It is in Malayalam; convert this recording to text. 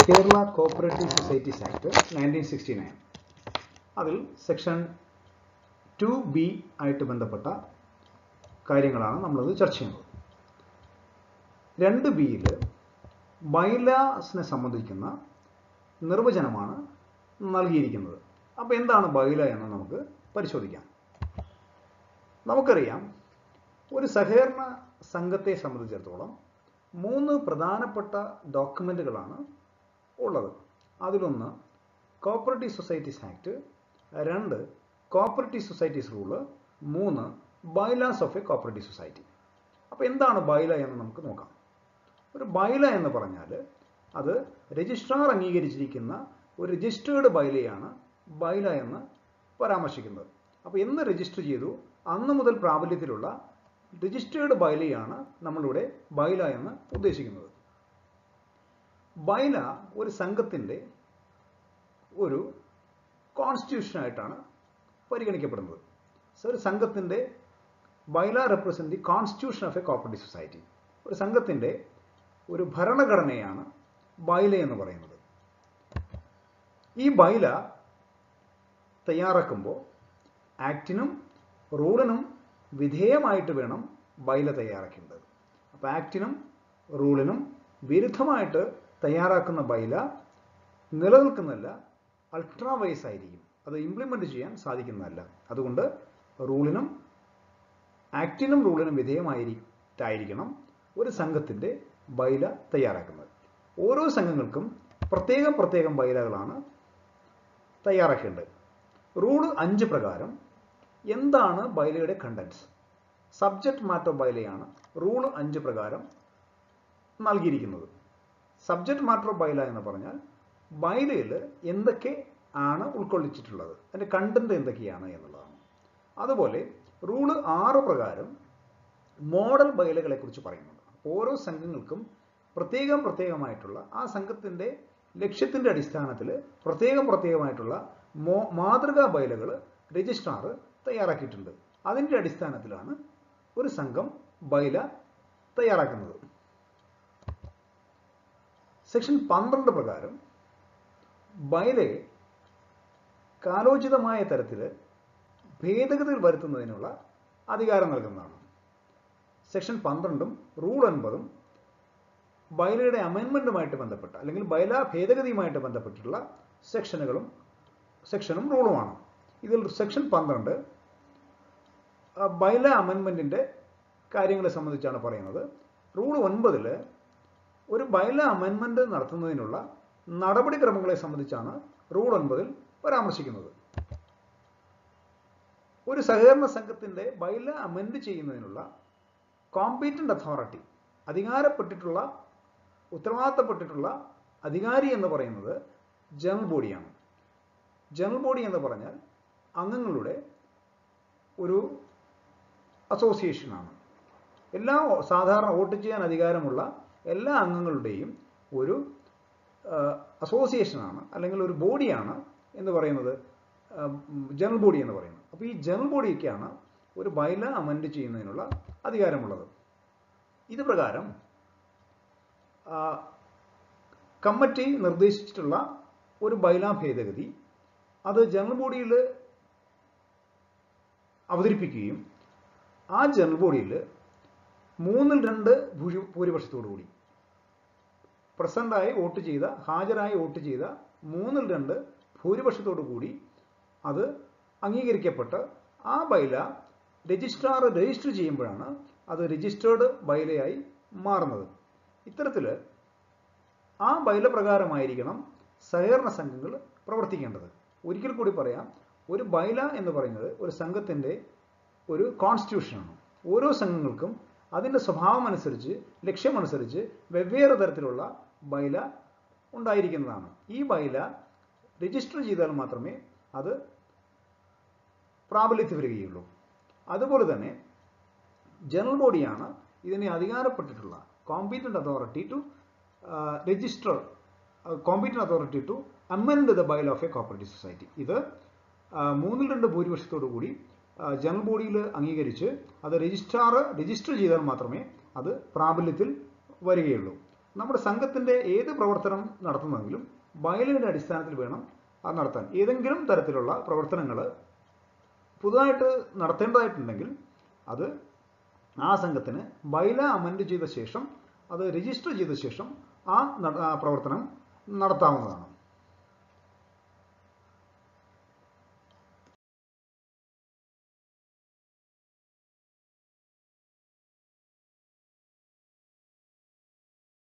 Kerala cooperative societies act nineteen sixty nine അതിൽ സെക്ഷൻ ടു ബി ആയിട്ട് ബന്ധപ്പെട്ട കാര്യങ്ങളാണ് നമ്മളത് ചർച്ച ചെയ്യുന്നത് രണ്ട് ബിയിൽ ബൈലാസിനെ സംബന്ധിക്കുന്ന നിർവചനമാണ് നൽകിയിരിക്കുന്നത് അപ്പോൾ എന്താണ് ബൈല എന്ന് നമുക്ക് പരിശോധിക്കാം നമുക്കറിയാം ഒരു സഹകരണ സംഘത്തെ സംബന്ധിച്ചിടത്തോളം മൂന്ന് പ്രധാനപ്പെട്ട ഡോക്യുമെൻറ്റുകളാണ് ഉള്ളത് അതിലൊന്ന് കോപ്പറേറ്റീവ് സൊസൈറ്റീസ് ആക്ട് രണ്ട് കോപ്പറേറ്റീവ് സൊസൈറ്റീസ് റൂള് മൂന്ന് bylaws of a cooperative society അപ്പോൾ എന്താണ് ബൈല എന്ന് നമുക്ക് നോക്കാം ഒരു ബൈല എന്ന് പറഞ്ഞാൽ അത് രജിസ്ട്രാർ അംഗീകരിച്ചിരിക്കുന്ന ഒരു രജിസ്റ്റേർഡ് ബൈലയാണ് ബൈല എന്ന് പരാമർശിക്കുന്നത് അപ്പോൾ എന്ന് രജിസ്റ്റർ ചെയ്തു അന്ന് മുതൽ പ്രാബല്യത്തിലുള്ള രജിസ്റ്റേർഡ് ബൈലയാണ് നമ്മളിവിടെ ബൈല എന്ന് ഉദ്ദേശിക്കുന്നത് ബൈല ഒരു സംഘത്തിൻ്റെ ഒരു കോൺസ്റ്റിറ്റ്യൂഷനായിട്ടാണ് പരിഗണിക്കപ്പെടുന്നത് സോ ഒരു സംഘത്തിൻ്റെ bylaw represent the constitution of a cooperative society ഒരു സംഘത്തിൻ്റെ ഒരു ഭരണഘടനയാണ് ബൈല എന്ന് പറയുന്നത് ഈ ബൈല തയ്യാറാക്കുമ്പോൾ ആക്ടിനും റൂളിനും വിധേയമായിട്ട് വേണം ബൈല തയ്യാറാക്കേണ്ടത് അപ്പോൾ ആക്ടിനും റൂളിനും വിരുദ്ധമായിട്ട് തയ്യാറാക്കുന്ന ബൈല നിലനിൽക്കുന്നതല്ല അൾട്രാ വൈസ് ആയിരിക്കും അത് ഇംപ്ലിമെൻ്റ് ചെയ്യാൻ സാധിക്കുന്നതല്ല അതുകൊണ്ട് റൂളിനും ആക്ടിനും റൂളിനും വിധേയമായിരിക്കണം ഒരു സംഘത്തിൻ്റെ ബൈല തയ്യാറാക്കുന്നത് ഓരോ സംഘങ്ങൾക്കും പ്രത്യേകം പ്രത്യേകം ബൈലകളാണ് തയ്യാറാക്കേണ്ടത് റൂൾ അഞ്ച് പ്രകാരം എന്താണ് ബൈലയുടെ കണ്ടൻസ് സബ്ജക്റ്റ് മാറ്റർ ബൈലയാണ് റൂൾ അഞ്ച് പ്രകാരം നൽകിയിരിക്കുന്നത് സബ്ജക്റ്റ് മാറ്റർ ബൈല എന്ന് പറഞ്ഞാൽ ബൈലയിൽ എന്തൊക്കെ ആണ് ഉൾക്കൊള്ളിച്ചിട്ടുള്ളത് അതിൻ്റെ കണ്ടന്റ് എന്തൊക്കെയാണ് എന്നുള്ളതാണ് അതുപോലെ റൂള് ആറ് പ്രകാരം മോഡൽ ബൈലകളെ കുറിച്ച് പറയുന്നുണ്ട് ഓരോ സംഘങ്ങൾക്കും പ്രത്യേകം പ്രത്യേകമായിട്ടുള്ള ആ സംഘത്തിൻ്റെ ലക്ഷ്യത്തിൻ്റെ അടിസ്ഥാനത്തിൽ പ്രത്യേകം പ്രത്യേകമായിട്ടുള്ള മോ മാതൃകാ ബൈലകൾ രജിസ്ട്രാർ തയ്യാറാക്കിയിട്ടുണ്ട് അതിൻ്റെ അടിസ്ഥാനത്തിലാണ് ഒരു സംഘം ബൈല തയ്യാറാക്കുന്നത് സെക്ഷൻ പന്ത്രണ്ട് പ്രകാരം ബൈലയെ കാലോചിതമായ തരത്തിൽ ഭേദഗതികൾ വരുത്തുന്നതിനുള്ള അധികാരം നൽകുന്നതാണ് സെക്ഷൻ പന്ത്രണ്ടും റൂൾ ഒൻപതും ബൈലയുടെ അമെൻമെൻറ്റുമായിട്ട് ബന്ധപ്പെട്ട അല്ലെങ്കിൽ ബൈല ഭേദഗതിയുമായിട്ട് ബന്ധപ്പെട്ടിട്ടുള്ള സെക്ഷനുകളും സെക്ഷനും റൂളുമാണ് ഇതിൽ സെക്ഷൻ പന്ത്രണ്ട് ബൈല അമെൻമെൻറ്റിൻ്റെ കാര്യങ്ങളെ സംബന്ധിച്ചാണ് പറയുന്നത് റൂൾ ഒൻപതിൽ ഒരു ബൈല അമെൻമെൻറ്റ് നടത്തുന്നതിനുള്ള നടപടിക്രമങ്ങളെ സംബന്ധിച്ചാണ് റൂൾ ഒൻപതിൽ പരാമർശിക്കുന്നത് ഒരു സഹകരണ സംഘത്തിൻ്റെ ബൈല അമെൻഡ് ചെയ്യുന്നതിനുള്ള കോമ്പീറ്റൻ്റ് അതോറിറ്റി അധികാരപ്പെട്ടിട്ടുള്ള ഉത്തരവാദിത്തപ്പെട്ടിട്ടുള്ള അധികാരി എന്ന് പറയുന്നത് ജനറൽ ബോഡിയാണ് ജനറൽ ബോഡി എന്ന് പറഞ്ഞാൽ അംഗങ്ങളുടെ ഒരു അസോസിയേഷനാണ് എല്ലാ സാധാരണ വോട്ട് ചെയ്യാൻ അധികാരമുള്ള എല്ലാ അംഗങ്ങളുടെയും ഒരു അസോസിയേഷനാണ് അല്ലെങ്കിൽ ഒരു ബോഡിയാണ് എന്ന് പറയുന്നത് ജനറൽ ബോഡി എന്ന് പറയുന്നത് അപ്പോൾ ഈ ജനറൽ ബോഡിക്കാണ് ഒരു ബൈല അമെൻഡ് ചെയ്യുന്നതിനുള്ള അധികാരമുള്ളത് ഇത് പ്രകാരം കമ്മിറ്റി നിർദ്ദേശിച്ചിട്ടുള്ള ഒരു ബൈല ഭേദഗതി അത് ജനറൽ ബോഡിയിൽ അവതരിപ്പിക്കുകയും ആ ജനറൽ ബോഡിയിൽ മൂന്നിൽ രണ്ട് ഭൂരിപക്ഷത്തോടു കൂടി പ്രസന്റായി വോട്ട് ചെയ്ത ഹാജരായി വോട്ട് ചെയ്ത മൂന്നിൽ രണ്ട് ഭൂരിപക്ഷത്തോടു കൂടി അത് അംഗീകരിക്കപ്പെട്ട് ആ ബൈല രജിസ്ട്രാർ രജിസ്റ്റർ ചെയ്യുമ്പോഴാണ് അത് രജിസ്റ്റേർഡ് ബൈലയായി മാറുന്നത് ഇത്തരത്തിൽ ആ ബൈല പ്രകാരമായിരിക്കണം സഹകരണ സംഘങ്ങൾ പ്രവർത്തിക്കേണ്ടത് ഒരിക്കൽ കൂടി പറയാം ഒരു ബൈല എന്ന് പറയുന്നത് ഒരു സംഘത്തിൻ്റെ ഒരു കോൺസ്റ്റിറ്റ്യൂഷനാണ് ഓരോ സംഘങ്ങൾക്കും അതിൻ്റെ സ്വഭാവം അനുസരിച്ച് ലക്ഷ്യമനുസരിച്ച് വെവ്വേറെ തരത്തിലുള്ള ബൈല ഉണ്ടായിരിക്കുന്നതാണ് ഈ ബൈല രജിസ്റ്റർ ചെയ്താൽ മാത്രമേ അത് പ്രാബല്യത്തിൽ വരികയുള്ളൂ അതുപോലെ തന്നെ ജനറൽ ബോഡിയാണ് ഇതിനെ അധികാരപ്പെട്ടിട്ടുള്ള competent authority to register competent authority to amend the bylaw of a cooperative society ഇത് മൂന്നിൽ രണ്ട് ഭൂരിപക്ഷത്തോടു കൂടി ജനറൽ ബോഡിയിൽ അംഗീകരിച്ച് അത് രജിസ്ട്രാർ രജിസ്റ്റർ ചെയ്താൽ മാത്രമേ അത് പ്രാബല്യത്തിൽ വരികയുള്ളൂ നമ്മുടെ സംഘത്തിൻ്റെ ഏത് പ്രവർത്തനം നടത്തുന്നെങ്കിലും ബയലയുടെ അടിസ്ഥാനത്തിൽ വേണം അത് നടത്താൻ ഏതെങ്കിലും തരത്തിലുള്ള പ്രവർത്തനങ്ങൾ പുതുതായിട്ട് നടത്തേണ്ടതായിട്ടുണ്ടെങ്കിൽ അത് ആ സംഘത്തിന് ബൈല അമെൻഡ് ചെയ്ത ശേഷം അത് രജിസ്റ്റർ ചെയ്ത ശേഷം ആ നട- ആ പ്രവർത്തനം നടത്താവുന്നതാണ്